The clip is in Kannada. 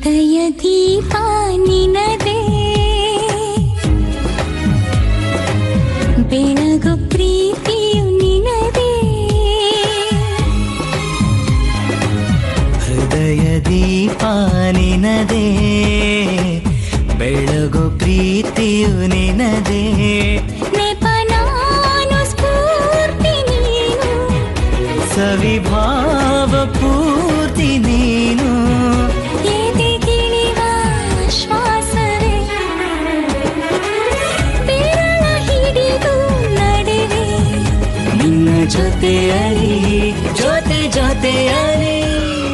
ಹೃದಯ ದೀಪ ನಿನದೇ ಬೆಳಗು ಪ್ರೀತಿಯು ನಿನದೇ ಹೃದಯ ದೀಪ ನಿನದೇ ಬೆಳಗು ಪ್ರೀತಿಯು ನಿನದೇ ನೆಪ ನಾನು ಸ್ಫೂರ್ತಿ ನೀನು ಸವಿಭಾವ ಪೂರ್ತಿ ನೀನು ಎದೆಗಿಳಿವ ಶ್ವಾಸವೇ ಬೆರಳ ಹಿಡಿದು ನಡೆವೆ ನಿನ್ನ ಜೊತೆಯಲಿ ಜೊತೆ ಜೊತೆಯಲಿ